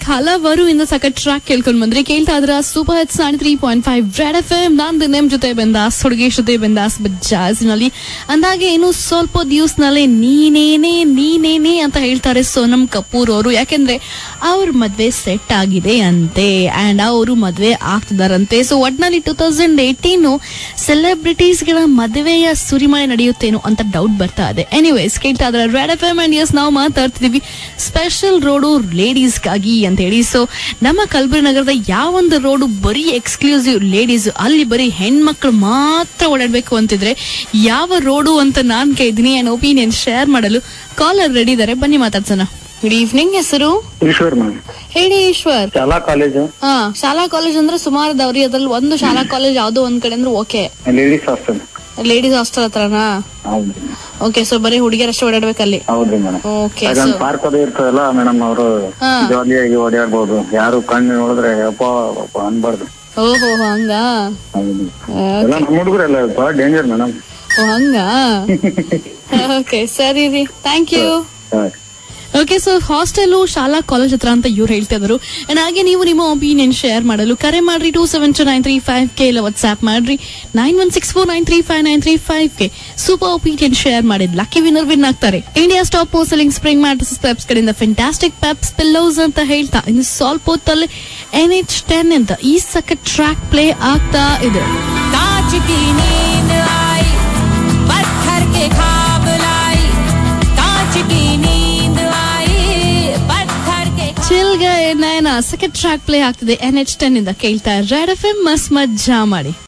ಹಲವರು ಇಂದ ಸಖತ್ ಟ್ರ್ಯಾಕ್ ಕೇಳ್ಕೊಂಡ್ ಬಂದ್ರಿ ಕೇಳ್ತಾ ಇದ್ರ super hits ninety three point five red F M ನಂದು ನಿಮ್ ಜೊತೆ ಬಂದಾಸ್ ಹುಡುಗೇಶ್ ಜೊತೆ ಬಂದಾಸ್ ಜಾಸ್ನಲ್ಲಿ ಅಂದಾಗೆ ಇನ್ನು ಸ್ವಲ್ಪ ದಿವಸನಲ್ಲೇ ನೀನೇನೆ ನೀನೇನೆ ಅಂತ ಹೇಳ್ತಾರೆ ಸೋನಂ ಕಪೂರ್ ಅವರು ಯಾಕೆಂದ್ರೆ ಅವ್ರ ಮದ್ವೆ ಸೆಟ್ ಆಗಿದೆ ಅಂತೆ ಅಂಡ್ ಅವರು ಮದ್ವೆ ಆಗ್ತಿದಾರಂತೆ ಸೊ ಒಟ್ನಲ್ಲಿ ಟೂ ತೌಸಂಡ್ ಏಟೀನು ಸೆಲೆಬ್ರಿಟೀಸ್ ಗಳ ಮದುವೆಯ ಸುರಿಮಳೆ ನಡೆಯುತ್ತೇನೋ ಅಂತ ಡೌಟ್ ಬರ್ತಾ ಇದೆ ಎನಿವೇಸ್ ಕೇಳ್ತಾ ಇದ್ರೆ red F M and yes ನಾವು ಮಾತಾಡ್ತಿದೀವಿ ಸ್ಪೆಷಲ್ ರೋಡು ಲೇಡೀಸ್ಗಾಗಿ ಅಂತ ಹೇಳಿ ಸೊ ನಮ್ಮ ಕಲಬುರಗಿ ನಗರದ ಯಾವೊಂದು ರೋಡು ಬರೀ ಎಕ್ಸ್ಕ್ಲೂಸಿವ್ ಲೇಡೀಸ್ ಅಲ್ಲಿ ಬರೀ ಹೆಣ್ಮಕ್ಳು ಮಾತ್ರ ಓಡಾಡ್ಬೇಕು ಅಂತಿದ್ರೆ ಯಾವ ರೋಡು ಅಂತ ನಾನ್ ಕೇಳಿದೀನಿ ನನ್ನ ಒಪಿನಿಯನ್ ಶೇರ್ ಮಾಡಲು ಕಾಲರ್ ರೆಡಿ ಇದಾರೆ ಬನ್ನಿ ಮಾತಾಡ್ಸೋಣ ಗುಡ್ ಈವ್ನಿಂಗ್ ಹೆಸರು ಈಶ್ವರ್ ಮ್ಯಾಮ್ ಹೇಳಿ ಈಶ್ವರ್ ಶಾಲಾ ಕಾಲೇಜು ಹಾ ಶಾಲಾ ಕಾಲೇಜ್ ಅಂದ್ರೆ ಸುಮಾರು ಅದಾವ್ರಿ ಅದ್ರಲ್ಲಿ ಒಂದು ಶಾಲಾ ಕಾಲೇಜ್ ಯಾವ್ದೋ ಒಂದ್ ಕಡೆ ಅಂದ್ರೆ okay ladies hostel ladies hostel ಹತ್ರನಾ ಹೌದು ಓಕೆ ಸೊ ಬರೀ ಹುಡುಗಿಯರಷ್ಟೇ ಓಡಾಡ್ಬೇಕಲ್ಲಿ ಹೌದ್ರಿ ಮೇಡಮ್ ಓಕೆ ಅದೊಂದು ಸೊ ಪಾರ್ಕ್ ಅದು ಇರ್ತದಲ್ಲ ಮೇಡಮ್ ಅವರು ಹಾ. ಜಾಲಿಯಾಗಿ ಓಡಾಡ್ಬೋದು ಯಾರು ಕಣ್ಣು ನೋಡಿದ್ರೆ ಅಪ್ಪ ಅಪ್ಪ ಅನ್ಬಾರ್ದು ಓಹೋ ಹಂಗ ಹೌದು ಎಲ್ಲ ನಮ್ಮ ಹುಡುಗರೆಲ್ಲ ಬಹಳ ಡೇಂಜರ್ ಮೇಡಮ್ ಓ ಹಂಗ ಓಕೆ ಸರಿ ರೀ thank you okay so hostel ಶಾಲಾ ಕಾಲೇಜ್ ಹತ್ರ ಅಂತ ಇವ್ರು ಹೇಳ್ತಾ ಇದ್ರು ಅಂಡ್ ಹಾಗೆ ನೀವು ನಿಮ್ಮ ಒಪಿನಿಯನ್ ಶೇರ್ ಮಾಡಲು ಕರೆ ಮಾಡ್ರಿ two seven two nine three five ಕೆ ಇಲ್ಲ ವಾಟ್ಸ್ಆಪ್ ಮಾಡ್ರಿ nine one six four nine three five nine three five ಕೆ ಸೂಪರ್ ಒಪಿನಿಯನ್ ಶೇರ್ ಮಾಡಿದ್ ಲಕ್ಕಿ ವಿನ್ನರ್ ವಿನ್ ಆಗ್ತಾರೆ India stop selling spring mattress Peps ಕಡೆಯಿಂದ ಫೆಂಟಾಸ್ಟಿಕ್ ಪೆಪ್ಸ್ ಪಿಲ್ಲೋಸ್ ಅಂತ ಹೇಳ್ತಾ ಇನ್ನು ಸ್ವಲ್ಪ ಹೊತ್ತಲ್ಲಿ ಎನ್ ಎಚ್ ಟೆನ್ ಅಂತ ಈ ಸಖತ್ ಟ್ರ್ಯಾಕ್ ಪ್ಲೇ ಆಗ್ತಾ ಇದೆ कांच की नींद आई पत्थर के खाब लाई कांच की नींद आई पत्थर के ಚಿಲ್ಗ ನಯನ ಸಖತ್ ಟ್ರ್ಯಾಕ್ ಪ್ಲೇ ಆಗ್ತಿದೆ ಎನ್ ಎಚ್ ಟೆನ್ ಇಂದ ಕೇಳ್ತಾ ರೆಡ್ ಎಫ್ ಎಂ ಮಸ್ ಮಜ್ಜಾ ಮಾಡಿ